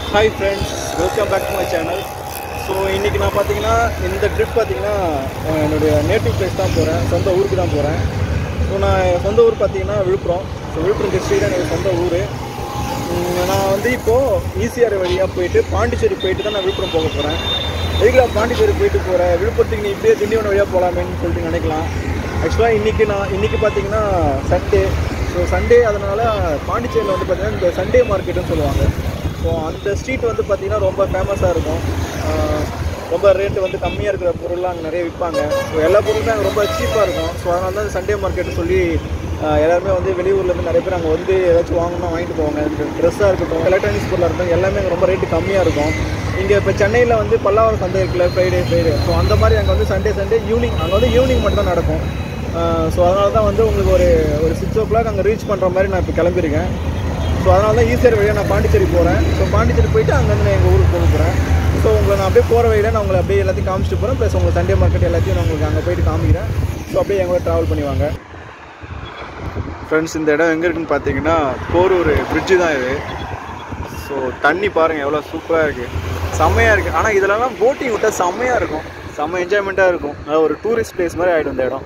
hi friends welcome back to my channel so இன்றைக்கி நான் பார்த்தீங்கன்னா இந்த ட்ரிப் பார்த்தீங்கன்னா அஹ், என்னுடைய நேட்டிவ் பிளேஸ் தான் போகிறேன் சொந்த ஊருக்கு தான் போகிறேன் ஸோ நான் என் சொந்த ஊர் பார்த்தீங்கன்னா விழுப்புரம் ஸோ விழுப்புரம் டிஸ்ட்ரிக்ட் தான் என்னோட சொந்த ஊர் உம், நான் வந்து இப்போது ஈசிஆர் வழியாக போயிட்டு பாண்டிச்சேரி போயிட்டு தான் நான் விழுப்புரம் போக போகிறேன் எதுக்கு நான் பாண்டிச்சேரி போயிட்டு போகிறேன் விழுப்புரத்துக்கு நீ இப்படியே திண்டிவனம் வழியாக போகலாமேன்னு சொல்லிட்டு நினைக்கலாம் ஆக்சுவலாக இன்றைக்கி நான் இன்றைக்கி பார்த்தீங்கன்னா சண்டே ஸோ சண்டே அதனால் பாண்டிச்சேரியில் வந்து பார்த்தீங்கன்னா இந்த சண்டே மார்க்கெட்டுன்னு சொல்லுவாங்க ஸோ அந்த ஸ்ட்ரீட் வந்து பார்த்திங்கன்னா ரொம்ப ஃபேமஸாக இருக்கும் ஆஹ் ரொம்ப ரேட்டு வந்து கம்மியாக இருக்கிற பொருள்லாம் அங்கே நிறைய விற்பாங்க ஸோ எல்லா பொருளுமே அங்கே ரொம்ப சீப்பாக இருக்கும் ஸோ அதனால தான் சண்டே மார்க்கெட்டு சொல்லி ஆஹ் எல்லாருமே வந்து வெளியூர்லேருந்து நிறைய பேர் அங்கே வந்து ஏதாச்சும் வாங்கணும் வாங்கிட்டு போவாங்க இந்த ட்ரெஸ்ஸாக இருக்கட்டும் எலக்ட்ரானிக்ஸ் பொருளாக இருக்கட்டும் எல்லாமே அங்கே ரொம்ப ரேட்டு கம்மியாக இருக்கும் இங்கே இப்போ சென்னையில் வந்து பல்லாவரம் சந்தை இருக்குல்ல ஃப்ரைடே ஃப்ரைடே ஸோ அந்த மாதிரி அங்கே வந்து சண்டே சண்டே ஈவினிங் அங்கே வந்து ஈவினிங் மட்டும் தான் நடக்கும் ஸோ அதனால தான் வந்து உங்களுக்கு ஒரு ஒரு சிக்ஸ் ஓ கிளாக் அங்கே ரீச் பண்ணுற மாதிரி நான் இப்போ கிளம்பியிருக்கேன் ஸோ அதனால தான் ஈஸியர் வழியாக நான் பாண்டிச்சேரி போகிறேன் ஸோ பாண்டிச்சேரி போயிட்டு அங்கேருந்து நான் எங்கள் ஊருக்கு போக போகிறேன் ஸோ உங்களை நான் அப்படியே போகிற வழியில் நான் உங்களை அப்படியே எல்லாத்தையும் காமிச்சிட்டு போகிறேன் ப்ளஸ் உங்களுக்கு சண்டே மார்க்கெட் எல்லாத்தையும் நான் உங்களுக்கு அங்கே போயிட்டு காமிக்கிறேன் ஸோ அப்படியே எங்களோட ட்ராவல் பண்ணி வாங்க ஃப்ரெண்ட்ஸ் இந்த இடம் எங்கே இருக்குன்னு பார்த்தீங்கன்னா போரூர் பிரிட்ஜு தான் இது ஸோ தண்ணி பாருங்கள் எவ்வளோ சூப்பராக இருக்குது செம்மையாக இருக்குது ஆனால் இதிலலாம் போட்டிங் விட்டால் செம்மையாக இருக்கும் செம்ம என்ஜாய்மெண்ட்டாக இருக்கும் அதாவது ஒரு டூரிஸ்ட் பிளேஸ் மாதிரி ஆகிடும் இந்த இடம்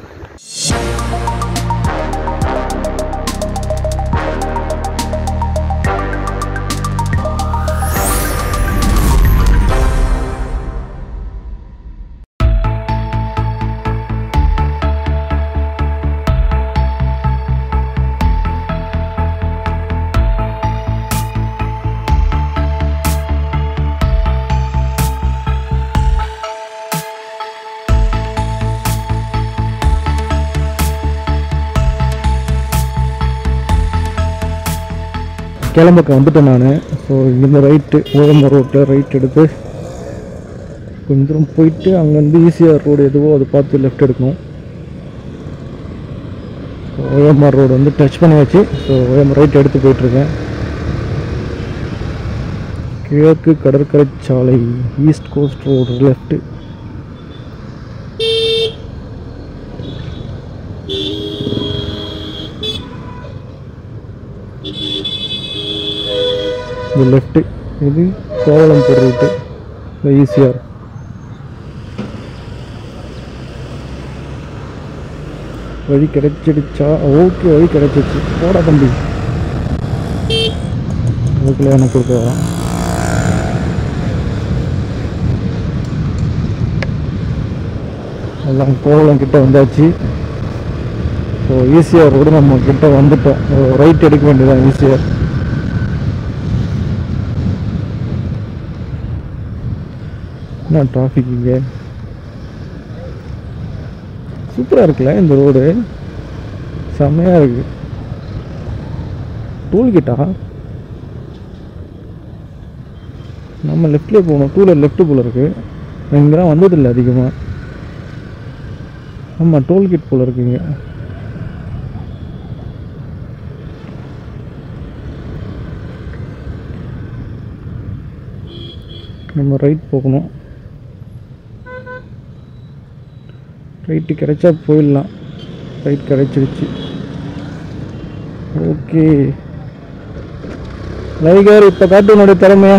கிளம்பக்க வந்துட்டேன் நான் ஸோ இங்கேருந்து ரைட்டு ஓரம்ப ரோட்டில் ரைட் எடுத்து கொஞ்சம் தூரம் போயிட்டு அங்கேருந்து ஈசிஆர் ரோடு எதுவோ அதை பார்த்து லெஃப்ட் எடுக்கணும் ஓஎம்ஆர் ரோடு வந்து டச் பண்ணியாச்சு ஸோ ஓஎம்ஆர் ரைட் எடுத்து போயிட்டுருக்கேன் கிழக்கு கடற்கரை சாலை ஈஸ்ட் கோஸ்ட் ரோடு லெஃப்ட்டு இது லெஃப்ட்டு இது கோவலம்பூர் ரூட்டு இந்த ஈசிஆர் வழி கிடைச்சிடுச்சா ஓகே வழி கிடைச்சிச்சு போடா தம்பி அதுக்குள்ள எனக்கு கொடுக்க வரான் எல்லாம் கோவலம் கிட்ட வந்தாச்சு ஸோ ஈசிஆர் ரோடு நம்ம கிட்ட வந்துட்டோம் ரைட் எடுக்க வேண்டியதான் ஈசிஆர் என்ன டிராஃபிக் இங்கே சூப்பராக இருக்குல்ல இந்த ரோடு செம்மையாக இருக்கு டோல்கேட்டா நம்ம லெஃப்ட்லேயே போகணும் டூலர் லெஃப்ட் போல இருக்கு நான் இங்கெல்லாம் வந்ததில்லை அதிகமாக ஆமாம் டோல்கேட் போல இருக்குங்க நம்ம ரைட் போகணும் ரைட்டு கிடைச்சா போயிடலாம் ரைட் கிடைச்சிருச்சு ஓகே லைகர் இப்போ காட்டு உன்னோட திறமையா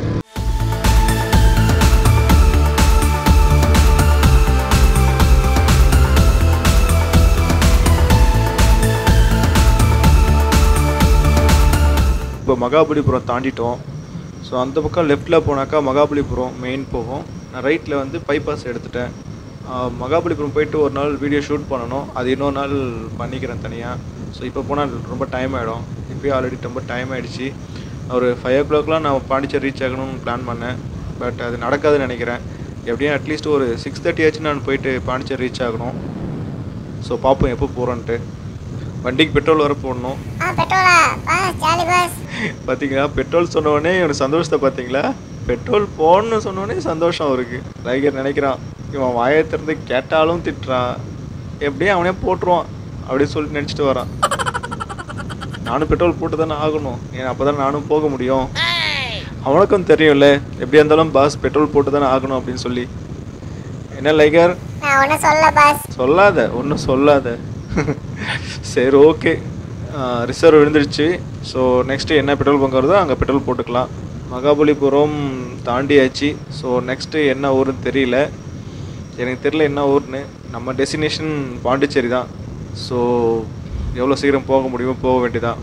இப்போ மகாபலிபுரம் தாண்டிட்டோம் ஸோ அந்த பக்கம் லெஃப்ட்டில் போனாக்கா மகாபலிபுரம் மெயின் போகும் நான் ரைட்டில் வந்து பைபாஸ் எடுத்துட்டேன் ஆஹ் மகாபலிபுரம் போயிட்டு ஒரு நாள் வீடியோ ஷூட் பண்ணணும் அது இன்னொரு நாள் பண்ணிக்கிறேன் தனியாக ஸோ இப்போ போனால் ரொம்ப டைம் ஆகிடும் இப்போயே ஆல்ரெடி ரொம்ப டைம் ஆகிடுச்சு ஒரு ஃபைவ் ஓ கிளாக்லாம் நான் பாண்டிச்சேரி ரீச் ஆகணும்னு பிளான் பண்ணேன் பட் அது நடக்காதுன்னு நினைக்கிறேன் எப்படியும் அட்லீஸ்ட் ஒரு சிக்ஸ் தேர்ட்டி ஆச்சு நான் போயிட்டு பாண்டிச்சேரி ரீச் ஆகணும் ஸோ பார்ப்போம் எப்போ போகிறோன்ட்டு வண்டிக்கு பெட்ரோல் வர போடணும் ஆ பெட்ரோலா பாஸ் ஜாலி பாஸ் பார்த்தீங்களா பெட்ரோல் சொன்ன உடனே இவனுக்கு சந்தோஷத்தை பார்த்தீங்களா பெட்ரோல் போடணும்னு சொன்ன உடனே சந்தோஷம் அவருக்கு லைகர் நினைக்கிறான் இவன் வாயை திறந்து கேட்டாலும் திட்டுறான் எப்படியும் அவனே போட்டுருவான் அப்படின்னு சொல்லி நினச்சிட்டு வரான் நானும் பெட்ரோல் போட்டு தானே ஆகணும் ஏன் அப்போ தான் நானும் போக முடியும் அவனுக்கும் தெரியும்ல எப்படியா இருந்தாலும் பாஸ் பெட்ரோல் போட்டு தானே ஆகணும் அப்படின்னு சொல்லி என்ன லைகர் நான் ஒன்றும் சொல்ல பாஸ் சொல்லாத ஒன்றும் சொல்லாத சரி ஓகே ரிசர்வ் விழுந்துருச்சு ஸோ நெக்ஸ்ட்டு என்ன பெட்ரோல் பங்க் வருதோ அங்கே பெட்ரோல் போட்டுக்கலாம் மகாபலிபுரம் தாண்டியாச்சு ஸோ நெக்ஸ்ட்டு என்ன ஊருன்னு தெரியல எனக்கு தெரியல என்ன ஊர்னு நம்ம டெஸ்டினேஷன் பாண்டிச்சேரி தான் ஸோ எவ்வளோ சீக்கிரம் போக முடியுமோ போக வேண்டியதான்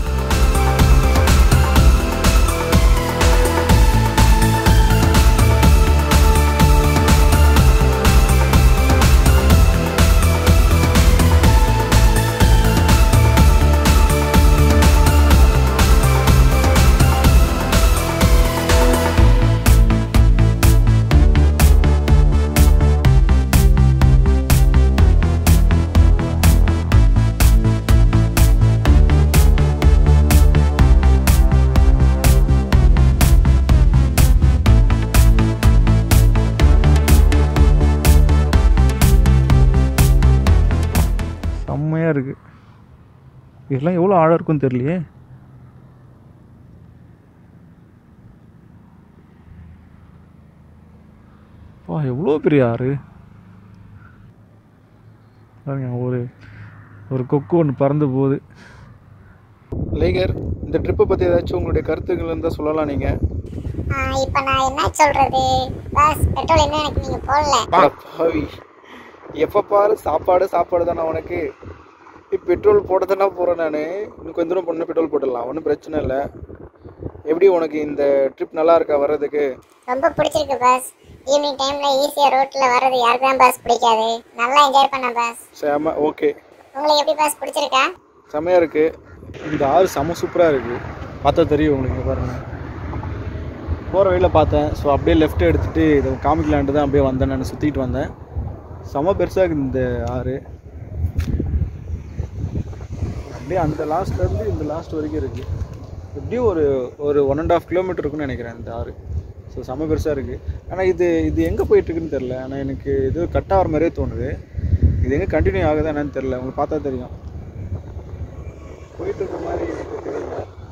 செம்மையாக இருக்குது இதெல்லாம் எவ்வளோ ஆழம் இருக்குன்னு தெரியலையே வா எவ்வளோ பெரிய ஆறு பாருங்க ஒரு ஒரு கொக்கு ஒன்று பறந்து போகுது லேகர் இந்த ட்ரிப்பை பற்றி ஏதாச்சும் உங்களுடைய கருத்துக்கள் இருந்தால் சொல்லலாம் நீங்கள் இப்போ நான் என்ன சொல்றது பாஸ் பெட்ரோல் இன்னும் எனக்கு நீங்க போடல பாவி எப்போ பாரு சாப்பாடு சாப்பாடு தானே உனக்கு இப்போ பெட்ரோல் போட தானே போகிறேன் நான் இன்னும் கொஞ்ச தூரம் பொண்ணு பெட்ரோல் போட்டுடலாம் ஒன்றும் பிரச்சனை இல்லை எப்படி உனக்கு இந்த ட்ரிப் நல்லா இருக்கா வர்றதுக்கு ரொம்ப பிடிச்சிருக்கு பாஸ் ஈவினிங் டைம்ல ஈஸியா ரோட்ல வர்றது யாருக்கு தான் பாஸ் பிடிக்காது நல்லா என்ஜாய் பண்ண பாஸ் செம ஓகே உங்களுக்கு எப்படி பாஸ் பிடிச்சிருக்கா செமையாக இருக்குது இந்த ஆறு செம சூப்பராக இருக்குது பார்த்தா தெரியும் உங்களுக்கு இங்க பாருங்க போகிற வழியில் பார்த்தேன் ஸோ அப்படியே லெஃப்ட் எடுத்துகிட்டு இதை காமிக்கலான்ட்டு தான் அப்படியே வந்தேன் நான் சுற்றிட்டு வந்தேன் செம பெருசாக இருக்குது இந்த ஆறு அப்படியே அந்த லாஸ்ட்லேருந்து இந்த லாஸ்ட் வரைக்கும் இருக்குது எப்படியும் ஒரு ஒரு ஒன் அண்ட் ஆஃப் கிலோமீட்டர் இருக்குன்னு நினைக்கிறேன் இந்த ஆறு ஸோ செம பெருசாக இருக்குது ஆனால் இது இது எங்கே போயிட்டுருக்குன்னு தெரில ஆனால் எனக்கு இது கட் ஆகிற மாதிரியே தோணுது இது எங்கே கண்டினியூ ஆகுதா என்னன்னு தெரில உங்களுக்கு பார்த்தா தெரியும் போயிட்டு இருக்க மாதிரி எனக்கு தெரியல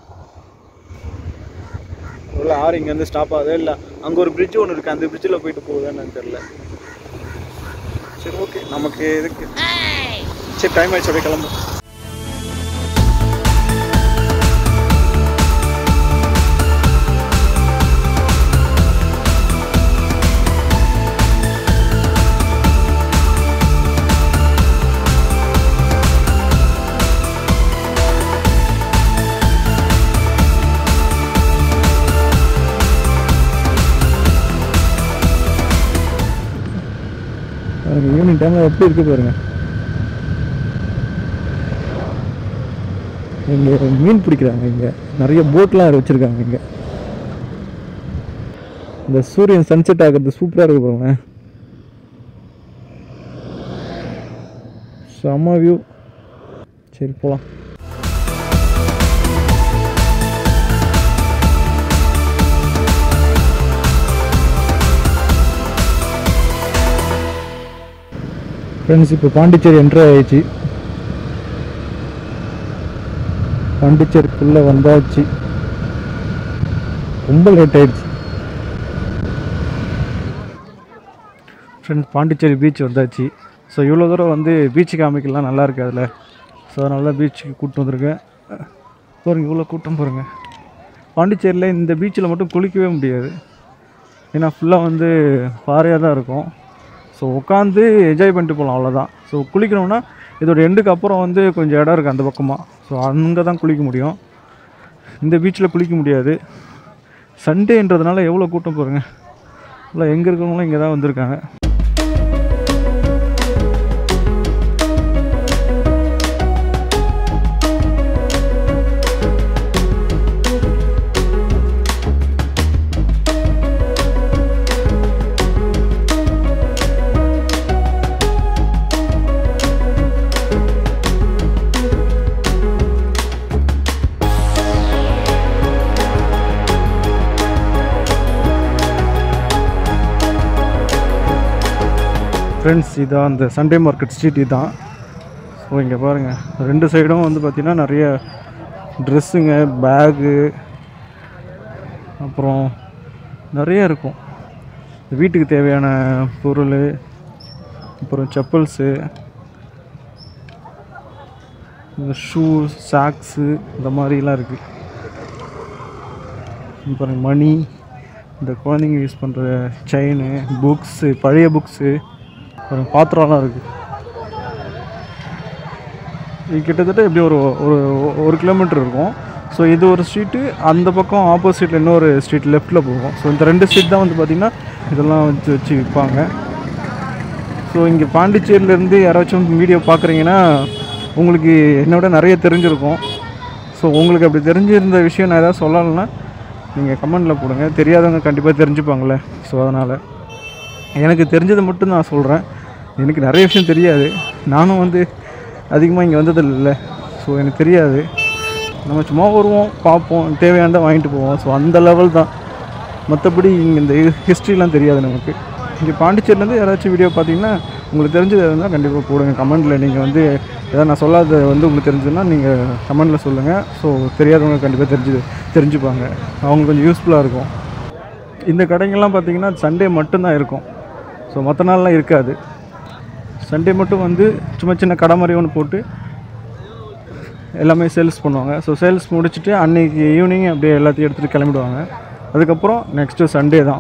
ஒரு ஆறு இங்கேருந்து ஸ்டாப் ஆகுதா இல்லை அங்கே ஒரு பிரிட்ஜ் ஒன்று இருக்குது அந்த பிரிட்ஜில் போயிட்டு போகுதா என்னன்னு தெரில சரி ஓகே நமக்கு இதுக்கு சரி டைம் ஆயிடுச்சு அப்படியே கிளம்பு பாருங்க ஈவினிங் டைமில் எப்படி இருக்கு பாருங்க இங்கே மீன் பிடிக்கிறாங்க இங்கே நிறைய போட்லாம் வச்சுருக்காங்க இங்கே இந்த சூரியன் சன்செட் ஆகிறது சூப்பராக இருக்கு பாருங்க செம்ம வியூ சரி போகலாம் ஃப்ரெண்ட்ஸ் இப்போ பாண்டிச்சேரி என்ட்ரு ஆயிடுச்சு பாண்டிச்சேரிக்குள்ளே வந்தாச்சு ரொம்ப லேட் ஆயிடுச்சு ஃப்ரெண்ட்ஸ் பாண்டிச்சேரி பீச் வந்தாச்சு ஸோ இவ்வளோ தூரம் வந்து பீச்சு காமிக்கலாம் நல்லா இருக்கு அதில் ஸோ அதனால பீச்சுக்கு கூப்பிட்டு வந்திருக்கேன் பாருங்க இவ்வளோ கூட்டம் பாருங்க பாண்டிச்சேரியில் இந்த பீச்சில் மட்டும் குளிக்கவே முடியாது ஏன்னா ஃபுல்லாக வந்து பாறையாக தான் இருக்கும் ஸோ உட்காந்து என்ஜாய் பண்ணிட்டு போகலாம் அவ்வளோதான் ஸோ குளிக்கணும்னா இதோட எண்டுக்கு அப்புறம் வந்து கொஞ்சம் இடம் இருக்குது அந்த பக்கமாக ஸோ அங்கே தான் குளிக்க முடியும் இந்த பீச்சில் குளிக்க முடியாது சண்டேன்றதுனால எவ்வளோ கூட்டம் பாருங்க ஃபுல்லாக எங்கே இருக்கிறவங்களும் இங்கே தான் வந்திருக்காங்க ஃப்ரெண்ட்ஸ் இதான் அந்த சண்டே மார்க்கெட் ஸ்ட்ரீட் இதுதான் ஸோ இங்கே பாருங்கள் ரெண்டு சைடும் வந்து பார்த்திங்கன்னா நிறைய ட்ரெஸ்ஸுங்க பேகு அப்புறம் நிறைய இருக்கும் வீட்டுக்கு தேவையான பொருள் அப்புறம் செப்பல்ஸு இந்த ஷூ சாக்ஸு இந்த மாதிரிலாம் இருக்குது இங்க பாருங்க மணி இந்த குழந்தைங்க யூஸ் பண்ணுற செயின் புக்ஸு பழைய புக்ஸு பாருங்க பாத்திரம்லாம் இருக்குது இது கிட்டத்தட்ட எப்படி ஒரு ஒரு ஒரு கிலோமீட்டர் இருக்கும் ஸோ இது ஒரு ஸ்ட்ரீட்டு அந்த பக்கம் ஆப்போசிட்டில் இன்னொரு ஸ்ட்ரீட் லெஃப்ட்டில் போகும் ஸோ இந்த ரெண்டு ஸ்ட்ரீட் தான் வந்து பார்த்திங்கன்னா இதெல்லாம் வச்சு வச்சு விற்பாங்க ஸோ இங்கே பாண்டிச்சேரியிலேருந்து யாராச்சும் வீடியோ பார்க்குறீங்கன்னா உங்களுக்கு என்னை விட நிறைய தெரிஞ்சிருக்கும் ஸோ உங்களுக்கு அப்படி தெரிஞ்சிருந்த விஷயம் நான் ஏதாவது சொல்லலைன்னா நீங்கள் கமெண்டில் போடுங்க தெரியாதவங்க கண்டிப்பாக தெரிஞ்சுப்பாங்களே ஸோ அதனால் எனக்கு தெரிஞ்சதை மட்டும் நான் சொல்கிறேன் எனக்கு நிறைய விஷயம் தெரியாது நானும் வந்து அதிகமாக இங்கே வந்தது இல்லை ஸோ எனக்கு தெரியாது நம்ம சும்மா வருவோம் பார்ப்போம் தேவையானதை வாங்கிட்டு போவோம் ஸோ அந்த லெவல் தான் மற்றபடி இங்கே இந்த ஹிஸ்ட்ரிலாம் தெரியாது நமக்கு இங்கே பாண்டிச்சேரிலேருந்து யாராச்சும் வீடியோ பார்த்தீங்கன்னா உங்களுக்கு தெரிஞ்சது இருந்தால் கண்டிப்பாக போடுங்க கமெண்டில் நீங்கள் வந்து ஏதாவது நான் சொல்லாத வந்து உங்களுக்கு தெரிஞ்சதுன்னா நீங்கள் கமெண்டில் சொல்லுங்கள் ஸோ தெரியாதவங்க கண்டிப்பாக தெரிஞ்சு தெரிஞ்சுப்பாங்க அவங்க கொஞ்சம் யூஸ்ஃபுல்லாக இருக்கும் இந்த கடைங்கள்லாம் பார்த்தீங்கன்னா சண்டே மட்டும்தான் இருக்கும் ஸோ மற்ற நாள்லாம் இருக்காது சண்டே மட்டும் வந்து சும்மா சின்ன கடை மாதிரி ஒன்று போட்டு எல்லாமே சேல்ஸ் பண்ணுவாங்க ஸோ சேல்ஸ் முடிச்சுட்டு அன்னைக்கு ஈவினிங் அப்படியே எல்லாத்தையும் எடுத்துகிட்டு கிளம்பிடுவாங்க அதுக்கப்புறம் நெக்ஸ்ட்டு சண்டே தான்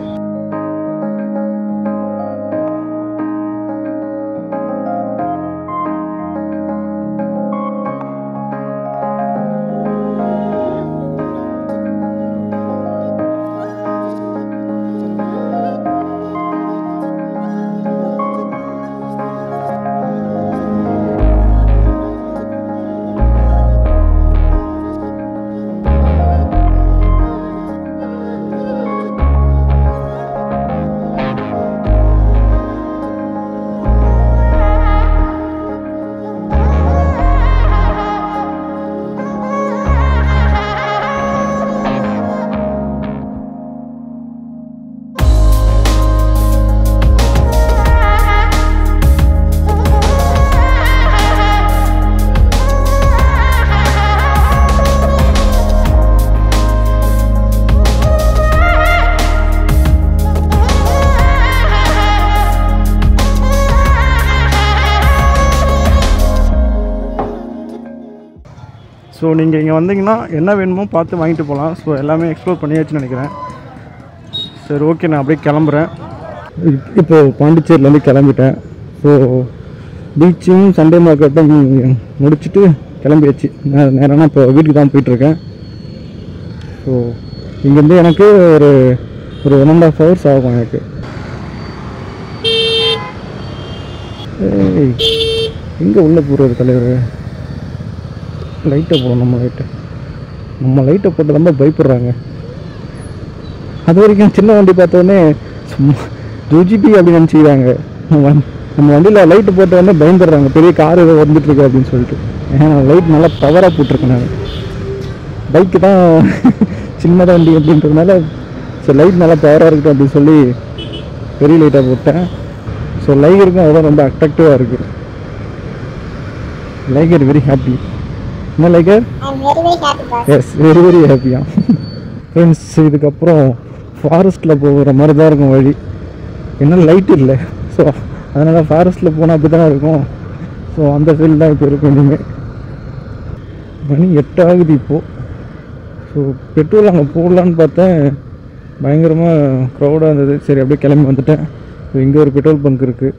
ஸோ நீங்கள் இங்கே வந்தீங்கன்னா என்ன வேணுமோ பார்த்து வாங்கிட்டு போகலாம் ஸோ எல்லாமே எக்ஸ்ப்ளோர் பண்ணியாச்சுன்னு நினைக்கிறேன் சரி ஓகே நான் அப்படியே கிளம்புறேன் இப்போ பாண்டிச்சேரியிலேருந்து கிளம்பிட்டேன் ஸோ பீச்சும் சண்டே மார்க்கெட்டும் முடிச்சுட்டு கிளம்பியாச்சு நான் நேராக இப்போ வீட்டுக்கு தான் போயிட்டுருக்கேன் ஸோ இங்கேருந்து எனக்கு ஒரு ஒரு ஒன் அண்ட் ஆஃப் ஹவர்ஸ் ஆகும் எனக்கு ஏய் எங்கே உள்ளே போகிறது தலைவர் லைட்டை போடும் நம்ம லைட்டை நம்ம லைட்டை போட்டு ரொம்ப பயப்படுறாங்க அது வரைக்கும் சின்ன வண்டி பார்த்தோன்னே சும்மா ஜூஜிபி அப்படின்னு நினச்சிக்கிறாங்க நம்ம வண்டியில் லைட்டு போட்ட உடனே பயந்துடுறாங்க பெரிய கார் ஏதோ வந்துட்டு இருக்கு அப்படின்னு சொல்லிட்டு ஏன்னா லைட் நல்லா பவராக போட்டிருக்கேன் நான் பைக்கு தான் சின்னதாக வண்டி அப்படின்றதுனால ஸோ லைட் நல்லா பவராக இருக்கட்டும் அப்படின்னு சொல்லி பெரிய லைட்டாக போட்டேன் ஸோ லைகருக்கும் அதுதான் ரொம்ப அட்ராக்டிவாக இருக்குது லைகர் வெரி ஹாப்பி என்ன Liger I am very very happy boss yes very very ஹாப்பியா ஃப்ரெண்ட்ஸ் இதுக்கப்புறம் ஃபாரஸ்ட்டில் போகிற மாதிரி தான் இருக்கும் வழி என்ன லைட் இல்லை ஸோ அதனால் ஃபாரஸ்ட்டில் போனால் அப்படி தான் இருக்கும் ஸோ அந்த ஃபீல் தான் இப்போ இருக்கும் இனிமேல் மணி எட்டாகுது இப்போது ஸோ பெட்ரோல் அங்கே போடலான்னு பார்த்தேன் பயங்கரமாக க்ரௌடாக இருந்தது சரி அப்படியே கிளம்பி வந்துட்டேன் ஸோ இங்கே ஒரு பெட்ரோல் பங்க் இருக்குது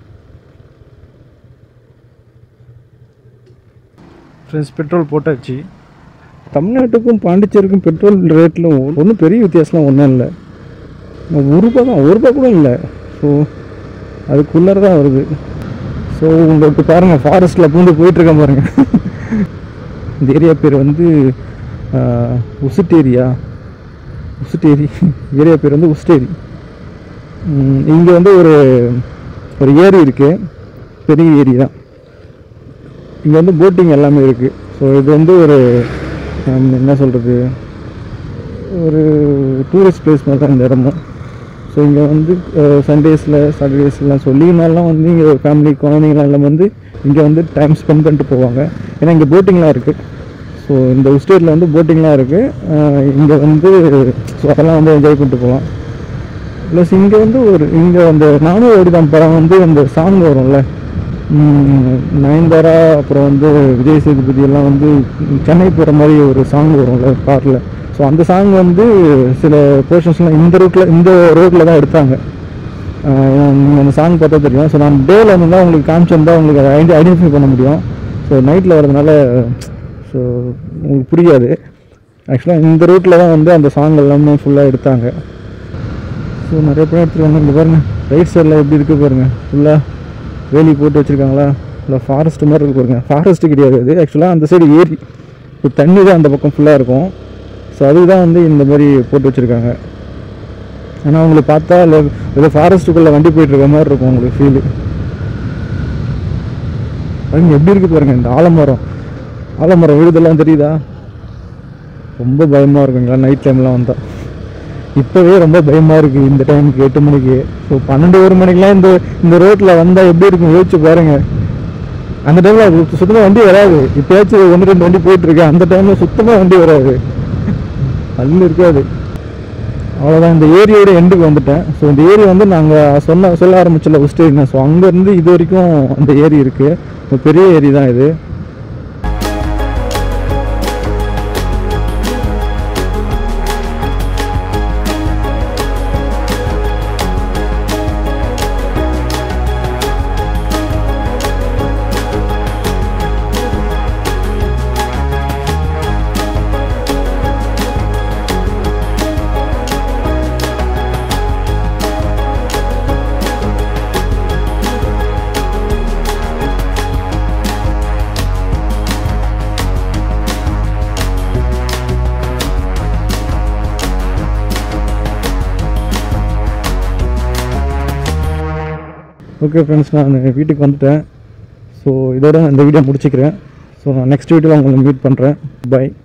ஃப்ரெண்ட்ஸ் பெட்ரோல் போட்டாச்சு தமிழ்நாட்டுக்கும் பாண்டிச்சேரிக்கும் பெட்ரோல் ரேட்டில் ஒன்றும் பெரிய வித்தியாசம்லாம் ஒன்றும் இல்லை ஒரு ரூபா தான் ஒரு ரூபா கூட இல்லை ஸோ அதுக்குள்ளார தான் வருது ஸோ உங்களுக்கு பாருங்கள் ஃபாரஸ்ட்டில் பூந்து போயிட்டுருக்கேன் பாருங்கள் இந்த ஏரியா பேர் வந்து ஆஹ், உசுட்டேரியா உசுட்டேரி ஏரியா பேர் வந்து உசுட்டேரி இங்கே வந்து ஒரு ஒரு ஏரி இருக்குது பெரிய ஏரி தான் இங்கே வந்து போட்டிங் எல்லாமே இருக்குது ஸோ இது வந்து ஒரு ஹம், என்ன சொல்கிறது ஒரு டூரிஸ்ட் பிளேஸ் மாதிரி தான் இந்த இடமும் ஸோ இங்கே வந்து சண்டேஸில் சாட்டர்டேஸ்லாம் ஸோ லீவ் நாள்லாம் வந்து இங்கே ஃபேமிலி குழந்தைங்களாம் எல்லாம் வந்து இங்கே வந்து டைம் ஸ்பெண்ட் பண்ணிட்டு போவாங்க ஏன்னா இங்கே போட்டிங்லாம் இருக்குது ஸோ இந்த உஸ்டேட்டில் வந்து போட்டிங்லாம் இருக்குது இங்கே வந்து ஸோ அதெல்லாம் வந்து என்ஜாய் பண்ணிட்டு போகலாம் ப்ளஸ் இங்கே வந்து ஒரு இங்கே அந்த நானும் ஓடிதான் படம் வந்து அந்த சாங் வரும்ல ம், நயன்தாரா அப்புறம் வந்து விஜய் சேதுபதி எல்லாம் வந்து சென்னை போகிற மாதிரி ஒரு சாங் வரும்ல காரில் ஸோ அந்த சாங் வந்து சில போர்ஷன்ஸ்லாம் இந்த ரூட்டில் இந்த ரோட்டில் தான் எடுத்தாங்க நீங்கள் அந்த சாங் பார்த்தா தெரியும் ஸோ நான் டேவில் வந்து உங்களுக்கு காமிச்சிருந்தா உங்களுக்கு அதை ஐடி ஐடென்டிஃபை பண்ண முடியும் ஸோ நைட்டில் வரதுனால ஸோ உங்களுக்கு புரியாது ஆக்சுவலாக இந்த ரூட்டில் தான் வந்து அந்த சாங் எல்லாமே ஃபுல்லாக எடுத்தாங்க ஸோ நிறைய பேர் எடுத்துருக்காங்க இங்கே பாருங்க ரைட் சைடில் எப்படி இருக்குது பாருங்க ஃபுல்லாக வேலி போட்டு வச்சுருக்காங்களா இல்லை ஃபாரஸ்ட் மாதிரி இருக்கு பாருங்க ஃபாரஸ்ட்டு கிடையாது அது ஆக்சுவலாக அந்த சைடு ஏரி இப்போ தண்ணி தான் அந்த பக்கம் ஃபுல்லாக இருக்கும் ஸோ அதுக்கு தான் வந்து இந்த மாதிரி போட்டு வச்சுருக்காங்க ஆனால் உங்களுக்கு பார்த்தா இல்லை ஏதோ ஃபாரஸ்ட்டுக்குள்ளே வண்டி போயிட்டு இருக்க மாதிரி இருக்கும் உங்களுக்கு ஃபீலு பாருங்க எப்படி இருக்குது பாருங்க இந்த ஆலமரம் ஆலமரம் விழுதெல்லாம் தெரியுதா ரொம்ப பயமாக இருக்குங்களா நைட் டைம்லாம் வந்தால் இப்போவே ரொம்ப பயமாக இருக்குது இந்த டைமுக்கு எட்டு மணிக்கு ஸோ பன்னெண்டு ஒரு மணிக்கெலாம் இந்த இந்த ரோட்டில் வந்தால் எப்படி இருக்கும் யோசிச்சு பாருங்க அந்த டைமில் சுத்தமாக வண்டி வராது இப்போயாச்சும் ஒன்று ரெண்டு வண்டி போயிட்டுருக்கு அந்த டைமில் சுத்தமாக வண்டி வராது பல்லு இருக்காது அவ்வளோதான் இந்த ஏரியோட எண்டுக்கு வந்துட்டேன் ஸோ இந்த ஏரி வந்து நாங்கள் சொன்ன சொல்ல ஆரம்பிச்சல உஸ்டேரினா ஸோ அங்கேருந்து இது வரைக்கும் அந்த ஏரி இருக்குது பெரிய ஏரி தான் இது ஓகே ஃப்ரெண்ட்ஸ் நான் வீட்டுக்கு வந்துட்டேன் ஸோ இதோட இந்த வீடியோ முடிச்சுக்கிறேன் ஸோ நான் நெக்ஸ்ட் வீடியோவில் உங்களை மீட் பண்ணுறேன் பை